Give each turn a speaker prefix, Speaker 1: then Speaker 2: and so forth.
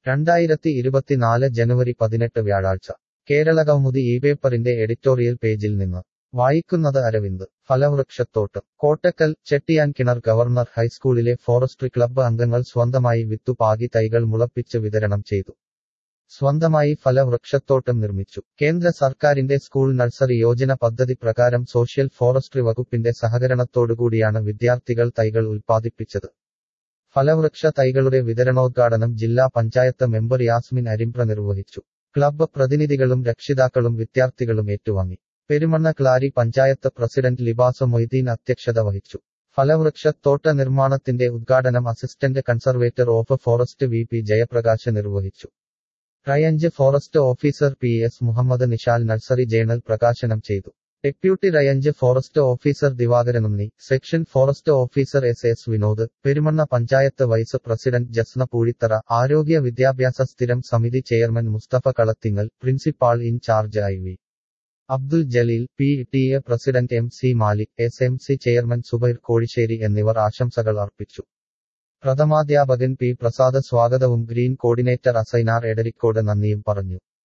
Speaker 1: രണ്ടായിരത്തി ഇരുപത്തിനാല് ജനുവരി പതിനെട്ട് വ്യാഴാഴ്ച കേരള കൗമുദി ഈ പേപ്പറിന്റെ എഡിറ്റോറിയൽ പേജിൽ നിന്ന് വായിക്കുന്നത് അരവിന്ദ് ഫലവൃക്ഷത്തോട്ടം കോട്ടക്കൽ ചെട്ടിയാൻ കിണർ ഗവർണർ ഹൈസ്കൂളിലെ ഫോറസ്ട്രി ക്ലബ്ബ് അംഗങ്ങൾ സ്വന്തമായി വിത്തുപാകി തൈകൾ മുളപ്പിച്ച് വിതരണം ചെയ്തു സ്വന്തമായി ഫലവൃക്ഷത്തോട്ടം നിർമ്മിച്ചു കേന്ദ്ര സർക്കാരിന്റെ സ്കൂൾ നഴ്സറി യോജന പദ്ധതി പ്രകാരം സോഷ്യൽ ഫോറസ്ട്രി വകുപ്പിന്റെ സഹകരണത്തോടുകൂടിയാണ് വിദ്യാർത്ഥികൾ തൈകൾ ഉൽപ്പാദിപ്പിച്ചത് ഫലവൃക്ഷ തൈകളുടെ വിതരണോദ്ഘാടനം ജില്ലാ പഞ്ചായത്ത് മെമ്പർ യാസ്മിൻ അരിമ്പ്ര നിർവഹിച്ചു ക്ലബ്ബ് പ്രതിനിധികളും രക്ഷിതാക്കളും വിദ്യാർത്ഥികളും ഏറ്റുവാങ്ങി പെരുമണ്ണ ക്ലാരി പഞ്ചായത്ത് പ്രസിഡന്റ് ലിബാസ മൊയ്തീൻ അധ്യക്ഷത വഹിച്ചു ഫലവൃക്ഷത്തോട്ട നിർമ്മാണത്തിന്റെ ഉദ്ഘാടനം assistant conservator of forest V P Jayaprakash നിർവഹിച്ചു range forest officer P S Muhammad Nishal nursery journal പ്രകാശനം ചെയ്തു deputy range forest officer Divakaranunni section forest officer S S Vinod Perumanna panchayat vice president Jasna Poozhithara ആരോഗ്യ വിദ്യാഭ്യാസ സ്ഥിരം സമിതി chairman Mustafa Kalathingal principal in charge I V Abdul Jaleel P T A president M C Malik S M C chairman Zubair Kozhissery എന്നിവർ ആശംസകൾ അർപ്പിച്ചു പ്രഥമാധ്യാപകൻ P Prasad സ്വാഗതവും ഗ്രീൻ കോർഡിനേറ്റർ അസൈനാർ എഡരിക്കോട് നന്ദിയും പറഞ്ഞു